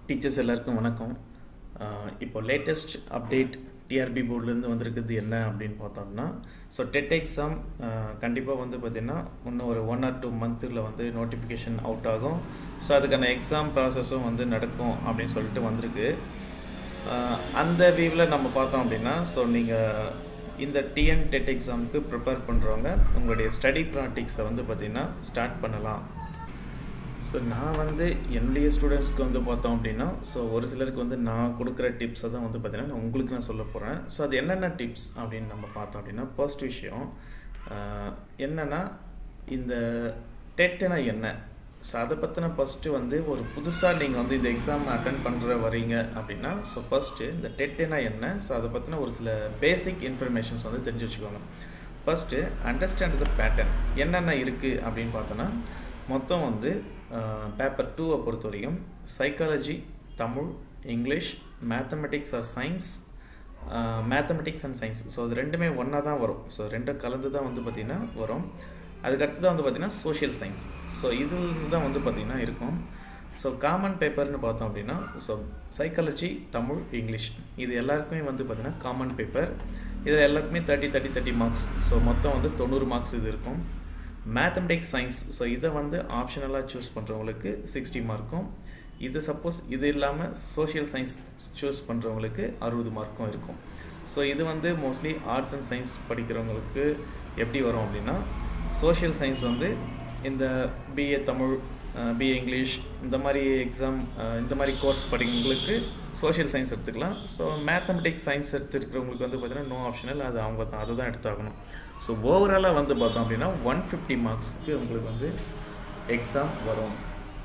teachers எல்லாருக்கும் வணக்கம் ஆஹ் இப்போ லேட்டஸ்ட் அப்டேட் டிஆர்பி போர்ட்லேருந்து வந்திருக்குது என்ன அப்படின்னு பார்த்தோம்னா ஸோ டெட் எக்ஸாம் கண்டிப்பாக வந்து பார்த்திங்கன்னா இன்னும் ஒரு ஒன் ஆர் டூ மந்த்தில் வந்து நோட்டிஃபிகேஷன் அவுட் ஆகும் ஸோ அதுக்கான எக்ஸாம் ப்ராசஸும் வந்து நடக்கும் அப்படின்னு சொல்லிட்டு வந்திருக்கு ஆஹ் அந்த வியூவில் நம்ம பார்த்தோம் அப்படின்னா ஸோ நீங்கள் இந்த டிஎன் டெட் எக்ஸாமுக்கு ப்ரிப்பேர் பண்ணுறவங்க உங்களுடைய ஸ்டடி ப்ராக்டிக்ஸை வந்து பார்த்திங்கன்னா ஸ்டார்ட் பண்ணலாம் ஸோ நான் வந்து என்னுடைய ஸ்டூடெண்ட்ஸ்க்கு வந்து பார்த்தோம் அப்படின்னா ஸோ ஒரு சிலருக்கு வந்து நான் கொடுக்குற டிப்ஸை தான் வந்து பார்த்தீங்கன்னா நான் உங்களுக்கு நான் சொல்ல போகிறேன் ஸோ அது என்னென்ன டிப்ஸ் அப்படின்னு நம்ம பார்த்தோம் அப்படின்னா ஃபர்ஸ்ட் விஷயம் ஆஹ், என்னன்னா இந்த டெட்டுனா என்ன ஸோ அதை பற்றின ஃபஸ்ட்டு வந்து ஒரு புதுசாக நீங்கள் வந்து இந்த எக்ஸாம் அட்டன் பண்ணுற வரீங்க அப்படின்னா ஸோ ஃபஸ்ட்டு இந்த டெட்டுனா என்ன ஸோ அதை பற்றின ஒரு சில பேசிக் இன்ஃபர்மேஷன்ஸ் வந்து தெரிஞ்சு வச்சுக்கோங்க ஃபஸ்ட்டு அண்டர்ஸ்டாண்ட் த பேட்டர்ன் என்னென்ன இருக்குது அப்படின்னு பார்த்தோன்னா மொத்தம் வந்து பேப்பர் டூவை பொறுத்த வரைக்கும் psychology Tamil English mathematics or science mathematics and science so அது ரெண்டுமே ஒன்றா தான் வரும் ஸோ ரெண்டும் கலந்து தான் வந்து பார்த்திங்கன்னா வரும் அதுக்கடுத்து தான் வந்து பார்த்திங்கன்னா சோஷியல் சயின்ஸ் ஸோ இதில் தான் வந்து பார்த்திங்கன்னா இருக்கும் ஸோ காமன் பேப்பர்னு பார்த்தோம் அப்படின்னா ஸோ சைக்காலஜி தமிழ் இங்கிலீஷ் இது எல்லாருக்குமே வந்து பார்த்திங்கன்னா காமன் பேப்பர் இதில் எல்லாருக்குமே thirty thirty thirty marks so மொத்தம் வந்து தொண்ணூறு மார்க்ஸ் இது இருக்கும் மேத்தமெட்டிக்ஸ் சயின்ஸ் ஸோ இதை வந்து ஆப்ஷனலாக சூஸ் பண்ணுறவங்களுக்கு சிக்ஸ்டி மார்க்கும் இது சப்போஸ் இது இல்லாமல் சோஷியல் சயின்ஸ் சூஸ் பண்ணுறவங்களுக்கு அறுபது மார்க்கும் இருக்கும் ஸோ இது வந்து மோஸ்ட்லி ஆர்ட்ஸ் அண்ட் சயின்ஸ் படிக்கிறவங்களுக்கு எப்படி வரும் அப்படின்னா சோஷியல் சயின்ஸ் வந்து இந்த பிஏ தமிழ் பிஏ இங்கிலீஷ் இந்த மாதிரி எக்ஸாம் இந்த மாதிரி கோர்ஸ் படிக்கிறவங்களுக்கு சோஷியல் சயின்ஸ் எடுத்துக்கலாம் ஸோ மேத்தமெட்டிக்ஸ் சயின்ஸ் எடுத்துருக்கிறவங்களுக்கு வந்து பார்த்தீங்கன்னா நோ ஆப்ஷனல் அது அவங்க தான் அதை தான் எடுத்தாகணும் ஸோ ஓவராலாக வந்து பார்த்தோம் அப்படின்னா ஒன் ஃபிஃப்டி மார்க்ஸ்க்கு உங்களுக்கு வந்து எக்ஸாம் வரும்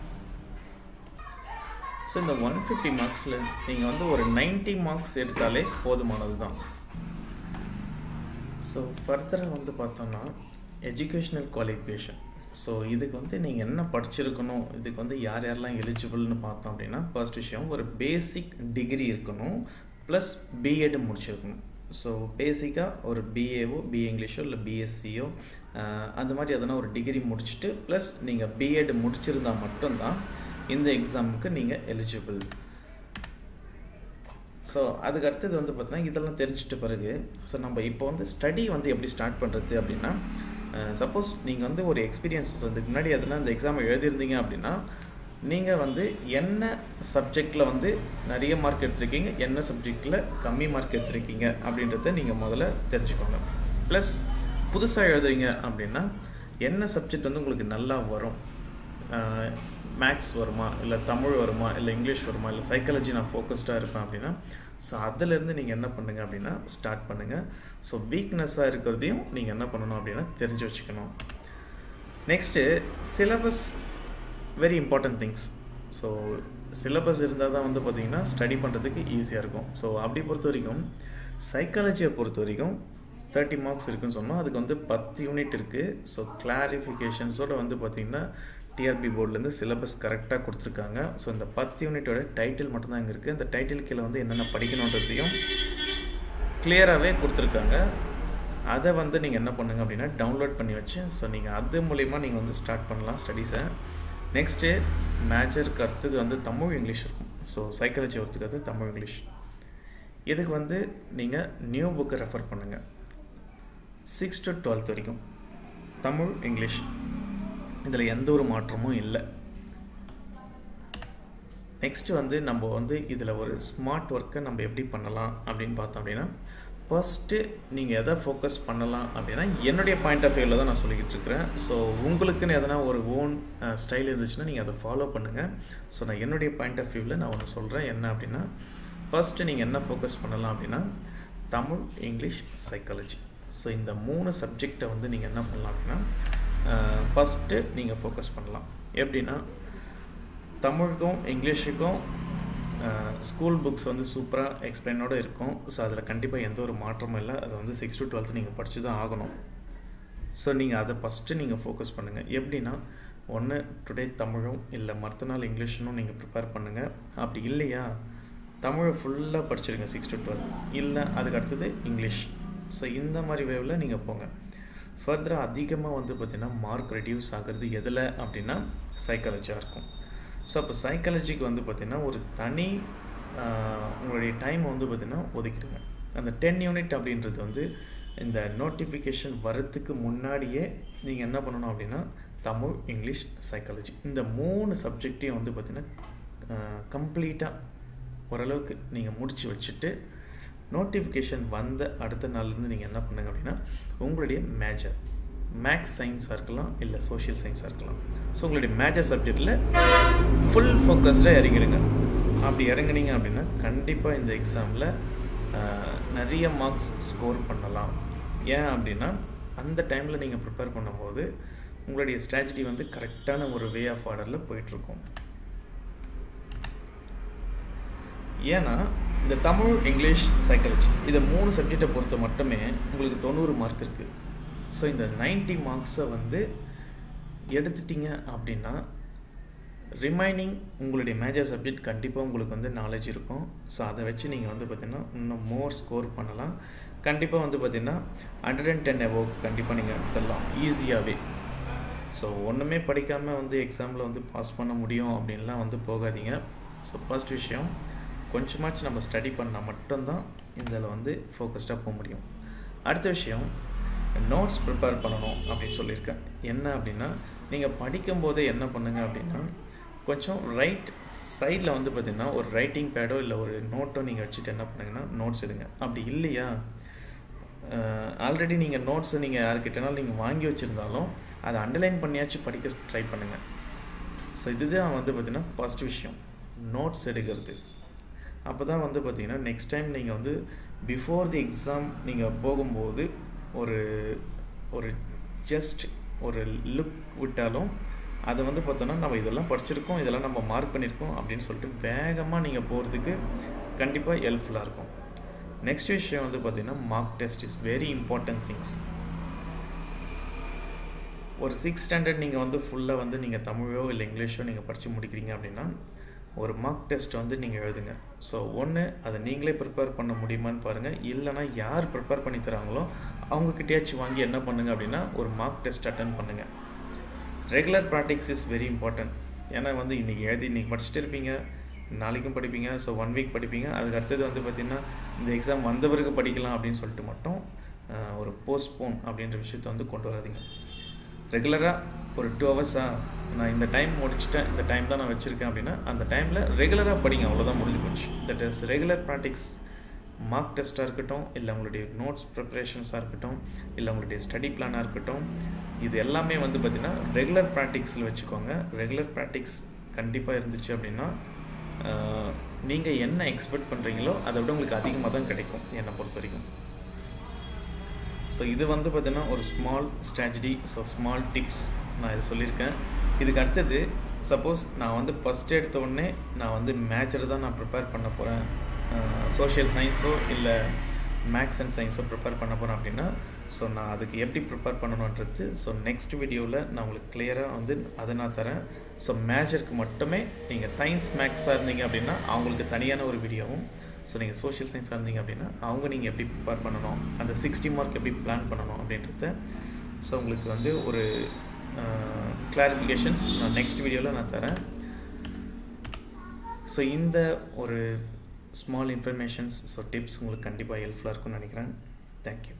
ஸோ இந்த ஒன் ஃபிஃப்டி மார்க்ஸில் நீங்கள் வந்து ஒரு 90 மார்க்ஸ் எடுத்தாலே போதுமானது தான் ஸோ ஃபர்தராக வந்து பார்த்தோம்னா எஜுகேஷ்னல் குவாலிஃபிகேஷன் ஸோ இதுக்கு வந்து நீங்கள் என்ன படிச்சிருக்கணும் இதுக்கு வந்து யார் யாரெல்லாம் எலிஜிபிள்னு பார்த்தோம் அப்படின்னா ஃபர்ஸ்ட் விஷயம் ஒரு பேசிக் டிகிரி இருக்கணும் ப்ளஸ் பிஎட் முடிச்சிருக்கணும் ஸோ பேசிக்காக ஒரு பிஏவோ பிஏ இங்கிலீஷோ இல்லை பிஎஸ்சியோ அந்த மாதிரி எதனா ஒரு டிகிரி முடிச்சுட்டு ப்ளஸ் நீங்கள் பிஎட் முடிச்சிருந்தா மட்டும்தான் இந்த எக்ஸாமுக்கு நீங்கள் எலிஜிபிள் ஸோ அதுக்கு அடுத்தது வந்து பார்த்தீங்கன்னா இதெல்லாம் தெரிஞ்சிட்ட பிறகு ஸோ நம்ம இப்போ வந்து ஸ்டடி வந்து எப்படி ஸ்டார்ட் பண்ணுறது அப்படின்னா சப்போஸ் நீங்கள் வந்து ஒரு எக்ஸ்பீரியன்ஸ் அதுக்கு முன்னாடி எதனா இந்த எக்ஸாமை எழுதியிருந்தீங்க அப்படின்னா நீங்கள் வந்து என்ன சப்ஜெக்டில் வந்து நிறைய மார்க் எடுத்திருக்கீங்க என்ன சப்ஜெக்டில் கம்மி மார்க் எடுத்திருக்கீங்க அப்படின்றத நீங்கள் முதல்ல தெரிஞ்சுக்கோங்க ப்ளஸ் புதுசாக எழுதுறீங்க அப்படின்னா என்ன சப்ஜெக்ட் வந்து உங்களுக்கு நல்லா வரும் மேக்ஸ் வருமா இல்லை தமிழ் வருமா இல்லை இங்கிலீஷ் வருமா இல்லை சைக்காலஜி நான் ஃபோக்கஸ்டாக இருப்பேன் அப்படின்னா ஸோ அதிலேருந்து நீங்கள் என்ன பண்ணுங்கள் அப்படின்னா ஸ்டார்ட் பண்ணுங்கள் ஸோ வீக்னஸாக இருக்கிறதையும் நீங்கள் என்ன பண்ணணும் அப்படின்னா தெரிஞ்சு வச்சுக்கணும் next syllabus very important things so syllabus இருந்தால் தான் வந்து பார்த்திங்கன்னா ஸ்டடி பண்ணுறதுக்கு ஈஸியாக இருக்கும் ஸோ அப்படி பொறுத்த வரைக்கும் சைக்காலஜியை பொறுத்த வரைக்கும் தேர்ட்டி மார்க்ஸ் இருக்குன்னு சொன்னால் அதுக்கு வந்து பத்து யூனிட் இருக்குது ஸோ கிளாரிஃபிகேஷன்ஸோட வந்து பார்த்திங்கன்னா டிஆர்பி போர்ட்லேருந்து சிலபஸ் கரெக்டாக கொடுத்துருக்காங்க ஸோ இந்த பத்து யூனிட்டோட டைட்டில் மட்டும்தான் இங்கே இருக்குது இந்த டைட்டில் கீழே வந்து என்னென்ன படிக்கணுன்றதையும் கிளியராகவே கொடுத்துருக்காங்க அதை வந்து நீங்கள் என்ன பண்ணுங்கள் அப்படின்னா டவுன்லோட் பண்ணி வச்சு ஸோ நீங்கள் அது மூலிமா நீங்கள் வந்து ஸ்டார்ட் பண்ணலாம் ஸ்டடீஸை நெக்ஸ்ட்டு மேஜருக்கு அடுத்தது வந்து தமிழ் இங்கிலீஷ் இருக்கும் ஸோ சைக்காலஜி ஒருத்துக்கு அடுத்து தமிழ் இங்கிலீஷ் இதுக்கு வந்து நீங்கள் நியூ புக்கை ரெஃபர் பண்ணுங்கள் சிக்ஸ் டு டுவெல்த் வரைக்கும் தமிழ் இங்கிலீஷ் இதில் எந்த ஒரு மாற்றமும் இல்லை நெக்ஸ்ட்டு வந்து நம்ம வந்து இதில் ஒரு ஸ்மார்ட் ஒர்க்கை நம்ம எப்படி பண்ணலாம் அப்படின்னு பார்த்தோம் அப்படின்னா ஃபஸ்ட்டு நீங்கள் எதை ஃபோக்கஸ் பண்ணலாம் அப்படின்னா என்னுடைய பாயிண்ட் ஆஃப் வியூவில் தான் நான் சொல்லிக்கிட்டு இருக்கிறேன் ஸோ உங்களுக்குன்னு எதனா ஒரு ஓன் ஸ்டைல் இருந்துச்சுன்னா நீங்கள் அதை ஃபாலோ பண்ணுங்கள் ஸோ நான் என்னுடைய பாயிண்ட் ஆஃப் வியூவில் நான் ஒன்று சொல்கிறேன் என்ன அப்படின்னா ஃபஸ்ட்டு நீங்கள் என்ன ஃபோக்கஸ் பண்ணலாம் அப்படின்னா தமிழ் இங்கிலீஷ் சைக்காலஜி ஸோ இந்த மூணு சப்ஜெக்டை வந்து நீங்கள் என்ன பண்ணலாம் அப்படின்னா ஃபஸ்ட்டு நீங்கள் ஃபோக்கஸ் பண்ணலாம் எப்படின்னா தமிழுக்கும் இங்கிலீஷுக்கும் ஸ்கூல் புக்ஸ் வந்து சூப்பராக எக்ஸ்பிளைனோடு இருக்கும் ஸோ அதில் கண்டிப்பாக எந்த ஒரு மாற்றமும் இல்லை அதை வந்து சிக்ஸ் டு டுவெல்த்து நீங்கள் படித்து தான் ஆகணும் ஸோ நீங்கள் அதை ஃபஸ்ட்டு நீங்கள் ஃபோக்கஸ் பண்ணுங்கள் எப்படின்னா ஒன்று டுடே தமிழும் இல்லை மற்ற நாள் இங்கிலீஷனும் நீங்கள் ப்ரிப்பேர் பண்ணுங்கள் அப்படி இல்லையா தமிழை ஃபுல்லாக படிச்சிருங்க சிக்ஸ் டு டுவெல்த் இல்லை அதுக்கு அடுத்தது இங்கிலீஷ் ஸோ இந்த மாதிரி வேவில் நீங்கள் போங்க ஃபர்தராக அதிகமாக வந்து பார்த்திங்கன்னா மார்க் ரெடியூஸ் ஆகிறது எதில் அப்படின்னா சைக்காலஜியாக இருக்கும் ஸோ அப்போ சைக்காலஜிக்கு வந்து பார்த்திங்கன்னா ஒரு தனி உங்களுடைய டைம் வந்து பார்த்திங்கன்னா ஒதுக்கிடுங்க அந்த டென் யூனிட் அப்படின்றது வந்து இந்த நோட்டிஃபிகேஷன் வரத்துக்கு முன்னாடியே நீங்கள் என்ன பண்ணணும் அப்படின்னா தமிழ் இங்கிலீஷ் சைக்காலஜி இந்த மூணு சப்ஜெக்டையும் வந்து பார்த்திங்கன்னா கம்ப்ளீட்டாக ஓரளவுக்கு நீங்கள் முடித்து வச்சுட்டு நோட்டிஃபிகேஷன் வந்த அடுத்த நாள்லேருந்து நீங்கள் என்ன பண்ணுங்க அப்படின்னா உங்களுடைய மேஜர் மேக்ஸ் சயின்ஸாக இருக்கலாம் இல்லை சோஷியல் சயின்ஸாக இருக்கலாம் ஸோ உங்களுடைய மேஜர் சப்ஜெக்டில் ஃபுல் ஃபோக்கஸ்டாக இறங்கிடுங்க அப்படி இறங்குனீங்க அப்படின்னா கண்டிப்பாக இந்த எக்ஸாமில் நிறைய மார்க்ஸ் ஸ்கோர் பண்ணலாம் ஏன் அப்படின்னா அந்த டைமில் நீங்கள் ப்ரிப்பேர் பண்ணும்போது உங்களுடைய ஸ்ட்ராட்டஜி வந்து கரெக்டான ஒரு வே ஆஃப் ஆர்டரில் போயிட்டுருக்கும் ஏன்னா இந்த தமிழ் இங்கிலீஷ் சைக்காலஜி இதை மூணு சப்ஜெக்டை பொறுத்த மட்டுமே உங்களுக்கு தொண்ணூறு மார்க் இருக்குது ஸோ இந்த நைன்ட்டி மார்க்ஸை வந்து எடுத்துட்டீங்க அப்படின்னா ரிமைனிங் உங்களுடைய மேஜர் சப்ஜெக்ட் கண்டிப்பாக உங்களுக்கு வந்து நாலேஜ் இருக்கும் ஸோ அதை வச்சு நீங்கள் வந்து பார்த்திங்கன்னா இன்னும் மோர் ஸ்கோர் பண்ணலாம் கண்டிப்பாக வந்து பார்த்திங்கன்னா ஹண்ட்ரட் அண்ட் டென் எபோவ் கண்டிப்பாக நீங்கள் எடுத்துடலாம் ஈஸியாகவே ஸோ ஒன்றுமே படிக்காமல் வந்து எக்ஸாமில் வந்து பாஸ் பண்ண முடியும் அப்படின்லாம் வந்து போகாதீங்க ஸோ ஃபஸ்ட் விஷயம் கொஞ்சமாச்சும் நம்ம ஸ்டடி பண்ணால் மட்டும்தான் இதில் வந்து ஃபோக்கஸ்டாக போக முடியும் அடுத்த விஷயம் நோட்ஸ் ப்ரிப்பேர் பண்ணணும் அப்படின்னு சொல்லியிருக்கேன் என்ன அப்படின்னா நீங்கள் படிக்கும்போதே என்ன பண்ணுங்கள் அப்படின்னா கொஞ்சம் ரைட் சைடில் வந்து பார்த்திங்கன்னா ஒரு ரைட்டிங் பேடோ இல்லை ஒரு நோட்டோ நீங்கள் வச்சுட்டு என்ன பண்ணுங்கன்னா நோட்ஸ் எடுங்க அப்படி இல்லையா ஆல்ரெடி நீங்கள் நோட்ஸை நீங்கள் யாருக்கிட்டனாலும் நீங்கள் வாங்கி வச்சுருந்தாலும் அதை அண்டர்லைன் பண்ணியாச்சும் படிக்க ட்ரை பண்ணுங்கள் ஸோ இதுதான் வந்து பார்த்திங்கன்னா ஃபஸ்ட் விஷயம் நோட்ஸ் எடுக்கிறது அப்போ தான் வந்து பார்த்திங்கன்னா நெக்ஸ்ட் டைம் நீங்கள் வந்து பிஃபோர் தி எக்ஸாம் நீங்கள் போகும்போது ஒரு ஒரு ஜஸ்ட் ஒரு லுக் விட்டாலும் அதை வந்து பார்த்தோன்னா நம்ம இதெல்லாம் படிச்சிருக்கோம் இதெல்லாம் நம்ம மார்க் பண்ணியிருக்கோம் அப்படின்னு சொல்லிட்டு வேகமாக நீங்கள் போகிறதுக்கு கண்டிப்பாக ஹெல்ப்ஃபுல்லாக இருக்கும் நெக்ஸ்ட் விஷயம் வந்து பார்த்திங்கன்னா mark test is very important things ஒரு சிக்ஸ் ஸ்டாண்டர்ட் நீங்கள் வந்து ஃபுல்லாக வந்து நீங்கள் தமிழோ இல்லை இங்கிலீஷோ நீங்கள் படித்து முடிக்கிறீங்க அப்படின்னா ஒரு மார்க் டெஸ்ட் வந்து நீங்கள் எழுதுங்க ஸோ ஒன்று அதை நீங்களே ப்ரிப்பேர் பண்ண முடியுமான்னு பாருங்கள் இல்லைனா யார் ப்ரிப்பேர் பண்ணி தராங்களோ அவங்கக்கிட்டேயாச்சும் வாங்கி என்ன பண்ணுங்கள் அப்படின்னா ஒரு மார்க் டெஸ்ட் அட்டன் பண்ணுங்கள் regular practice is very important ஏன்னா வந்து இன்றைக்கி எழுதி இன்றைக்கி படிச்சுட்டு இருப்பீங்க நாளைக்கும் படிப்பீங்க ஸோ ஒன் வீக் படிப்பீங்க அதுக்கு அடுத்தது வந்து பார்த்திங்கன்னா இந்த எக்ஸாம் வந்த பிறகு படிக்கலாம் அப்படின்னு சொல்லிட்டு மட்டும் ஒரு போஸ்ட்போன் அப்படின்ற விஷயத்த வந்து கொண்டு வராதிங்க ரெகுலராக ஒரு டூ ஹவர்ஸாக நான் இந்த டைம் முடிச்சுட்டேன் இந்த டைம் தான் நான் வச்சுருக்கேன் அப்படின்னா அந்த டைமில் ரெகுலராக படிங்க அவ்வளோதான் முடிஞ்சு போச்சு that is regular practice mark டெஸ்ட்டாக இருக்கட்டும் இல்லை உங்களுடைய நோட்ஸ் ப்ரிப்பரேஷன்ஸாக இருக்கட்டும் இல்லை உங்களுடைய ஸ்டடி பிளானாக இருக்கட்டும் இது எல்லாமே வந்து பார்த்திங்கன்னா ரெகுலர் ப்ராக்டிக்ஸில் வச்சுக்கோங்க ரெகுலர் ப்ராக்டிக்ஸ் கண்டிப்பாக இருந்துச்சு அப்படின்னா நீங்கள் என்ன எக்ஸ்பெக்ட் பண்ணுறீங்களோ அதை விட உங்களுக்கு அதிகமாக தான் கிடைக்கும் என்னை பொறுத்த வரைக்கும் ஸோ இது வந்து பார்த்திங்கன்னா ஒரு small strategy so small tips நான் இது சொல்லியிருக்கேன் இதுக்கு அடுத்தது சப்போஸ் நான் வந்து ஃபஸ்ட் எடுத்த உடனே நான் வந்து மேட்சர் தான் நான் ப்ரிப்பேர் பண்ண போகிறேன் சோஷியல் சயின்ஸோ இல்லை மேக்ஸ் அண்ட் சயின்ஸோ ப்ரிப்பேர் பண்ண போகிறேன் அப்படின்னா ஸோ நான் அதுக்கு எப்படி ப்ரிப்பேர் பண்ணணுன்றது ஸோ நெக்ஸ்ட் வீடியோவில் நான் உங்களுக்கு கிளியராக வந்து அதை நான் தரேன் ஸோ மேஜருக்கு மட்டுமே நீங்கள் சயின்ஸ் மேக்ஸாக இருந்தீங்க அப்படின்னா அவங்களுக்கு தனியான ஒரு வீடியோவும் ஸோ நீங்கள் சோஷியல் சயின்ஸாக இருந்தீங்க அப்படின்னா அவங்க நீங்கள் எப்படி ப்ரிப்பேர் பண்ணணும் அந்த சிக்ஸ்டி மார்க் எப்படி பிளான் பண்ணணும் அப்படின்றத ஸோ உங்களுக்கு வந்து ஒரு கிளாரிஃபிகேஷன்ஸ் நான் நெக்ஸ்ட் வீடியோவில் நான் தரேன் ஸோ இந்த ஒரு ஸ்மால் இன்ஃபர்மேஷன்ஸ் ஸோ டிப்ஸ் உங்களுக்கு கண்டிப்பாக ஹெல்ப்ஃபுல்லாக இருக்கும்னு நினைக்கிறேன் தேங்க்யூ